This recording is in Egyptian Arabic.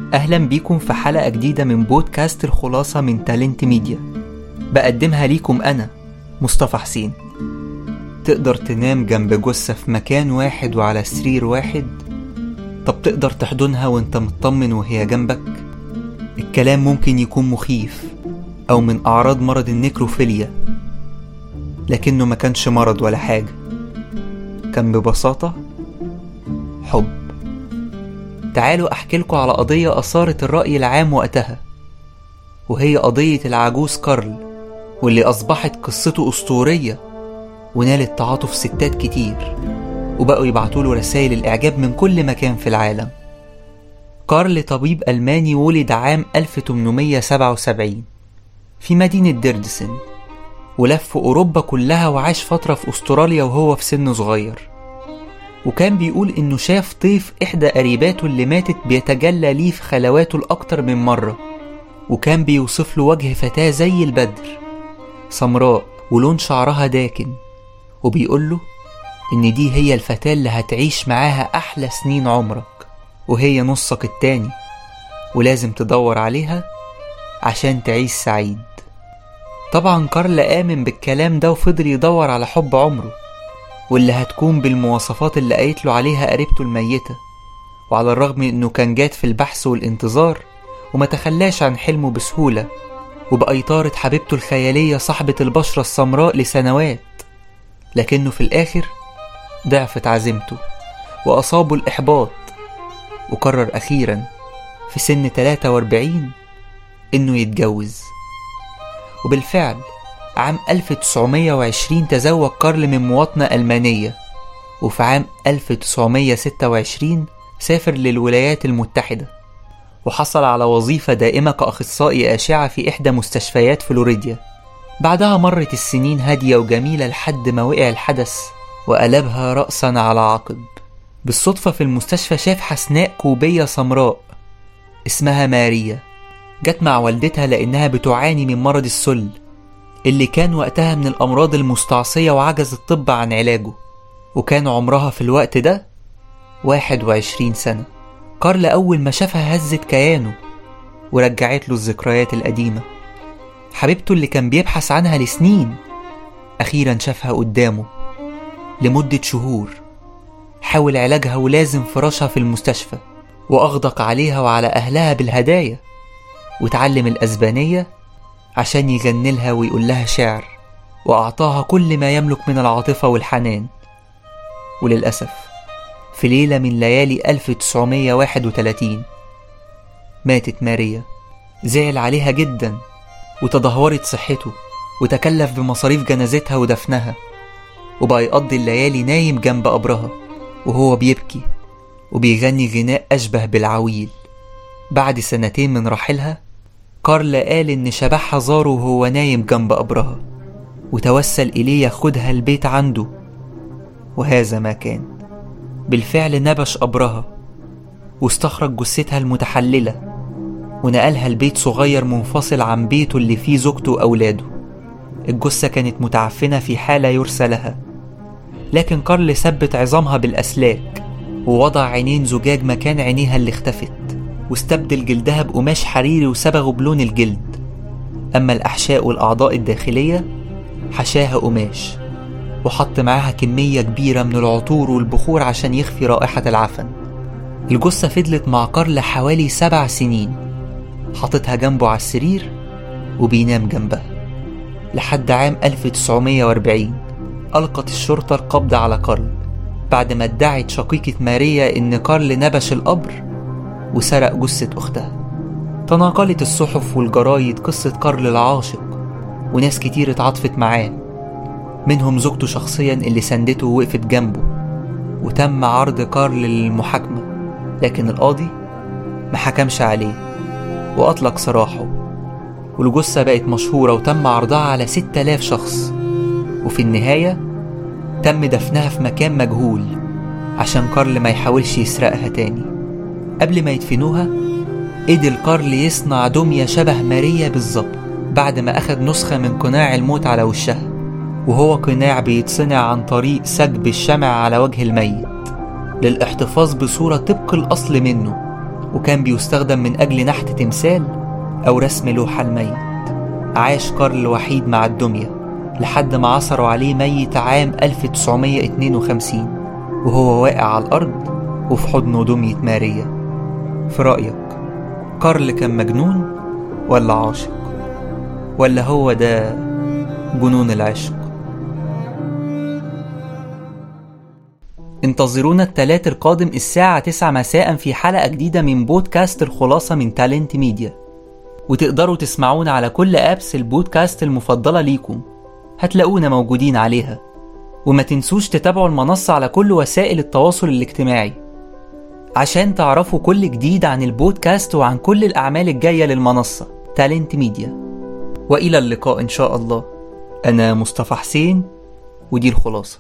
أهلا بيكم في حلقة جديدة من بودكاست الخلاصة من تالنت ميديا بقدمها ليكم أنا مصطفى حسين تقدر تنام جنب جثة في مكان واحد وعلى سرير واحد طب تقدر تحضنها وانت مطمن وهي جنبك الكلام ممكن يكون مخيف أو من أعراض مرض النكروفيليا لكنه ما كانش مرض ولا حاجة كان ببساطة حب تعالوا أحكي لكم على قضية أثارت الرأي العام وقتها وهي قضية العجوز كارل واللي أصبحت قصته أسطورية ونالت تعاطف ستات كتير وبقوا يبعتوا رسائل الإعجاب من كل مكان في العالم كارل طبيب ألماني ولد عام 1877 في مدينة ديردسن ولف أوروبا كلها وعاش فترة في أستراليا وهو في سن صغير وكان بيقول إنه شاف طيف إحدى قريباته اللي ماتت بيتجلى ليه في خلواته الأكتر من مرة وكان بيوصف له وجه فتاة زي البدر سمراء ولون شعرها داكن وبيقول له إن دي هي الفتاة اللي هتعيش معاها أحلى سنين عمرك وهي نصك التاني ولازم تدور عليها عشان تعيش سعيد طبعا كارل آمن بالكلام ده وفضل يدور على حب عمره واللي هتكون بالمواصفات اللي قالت له عليها قريبته الميتة وعلى الرغم انه كان جاد في البحث والانتظار وما تخلاش عن حلمه بسهولة وبقى يطارد حبيبته الخيالية صاحبة البشرة السمراء لسنوات لكنه في الآخر ضعفت عزيمته وأصابه الإحباط وقرر أخيرا في سن 43 إنه يتجوز وبالفعل عام 1920 تزوج كارل من مواطنة ألمانية وفي عام 1926 سافر للولايات المتحدة وحصل على وظيفة دائمة كأخصائي أشعة في إحدى مستشفيات فلوريديا بعدها مرت السنين هادية وجميلة لحد ما وقع الحدث وقلبها رأسا على عقب بالصدفة في المستشفى شاف حسناء كوبية سمراء اسمها ماريا جت مع والدتها لأنها بتعاني من مرض السل اللي كان وقتها من الأمراض المستعصية وعجز الطب عن علاجه وكان عمرها في الوقت ده واحد وعشرين سنة كارل أول ما شافها هزت كيانه ورجعت له الذكريات القديمة حبيبته اللي كان بيبحث عنها لسنين أخيرا شافها قدامه لمدة شهور حاول علاجها ولازم فراشها في المستشفى وأغدق عليها وعلى أهلها بالهدايا وتعلم الأسبانية عشان يغني لها ويقول لها شعر وأعطاها كل ما يملك من العاطفة والحنان وللأسف في ليلة من ليالي 1931 ماتت ماريا زعل عليها جدا وتدهورت صحته وتكلف بمصاريف جنازتها ودفنها وبقى يقضي الليالي نايم جنب قبرها وهو بيبكي وبيغني غناء أشبه بالعويل بعد سنتين من رحيلها كارل قال إن شبحها زاره وهو نايم جنب قبرها وتوسل إليه ياخدها البيت عنده وهذا ما كان بالفعل نبش قبرها واستخرج جثتها المتحللة ونقلها لبيت صغير منفصل عن بيته اللي فيه زوجته وأولاده الجثة كانت متعفنة في حالة يرثى لها لكن كارل ثبت عظامها بالأسلاك ووضع عينين زجاج مكان عينيها اللي اختفت واستبدل جلدها بقماش حريري وصبغه بلون الجلد أما الأحشاء والأعضاء الداخلية حشاها قماش وحط معاها كمية كبيرة من العطور والبخور عشان يخفي رائحة العفن الجثة فضلت مع كارل حوالي سبع سنين حاططها جنبه على السرير وبينام جنبها لحد عام 1940 ألقت الشرطة القبض على كارل بعد ما ادعت شقيقة ماريا إن كارل نبش القبر وسرق جثة أختها تناقلت الصحف والجرايد قصة كارل العاشق وناس كتير اتعاطفت معاه منهم زوجته شخصيا اللي سندته ووقفت جنبه وتم عرض كارل للمحاكمة لكن القاضي ما حكمش عليه وأطلق سراحه والجثة بقت مشهورة وتم عرضها على 6000 شخص وفي النهاية تم دفنها في مكان مجهول عشان كارل ما يحاولش يسرقها تاني قبل ما يدفنوها قدر كارل يصنع دمية شبه ماريا بالظبط بعد ما أخد نسخة من قناع الموت على وشها وهو قناع بيتصنع عن طريق سكب الشمع على وجه الميت للاحتفاظ بصورة طبق الأصل منه وكان بيستخدم من أجل نحت تمثال أو رسم لوحة الميت عاش كارل وحيد مع الدمية لحد ما عثروا عليه ميت عام 1952 وهو واقع على الأرض وفي حضنه دمية ماريا في رأيك كارل كان مجنون ولا عاشق ولا هو ده جنون العشق انتظرونا التلات القادم الساعة 9 مساء في حلقة جديدة من بودكاست الخلاصة من تالنت ميديا وتقدروا تسمعونا على كل أبس البودكاست المفضلة ليكم هتلاقونا موجودين عليها وما تنسوش تتابعوا المنصة على كل وسائل التواصل الاجتماعي عشان تعرفوا كل جديد عن البودكاست وعن كل الأعمال الجاية للمنصة تالنت ميديا وإلى اللقاء إن شاء الله أنا مصطفى حسين ودي الخلاصة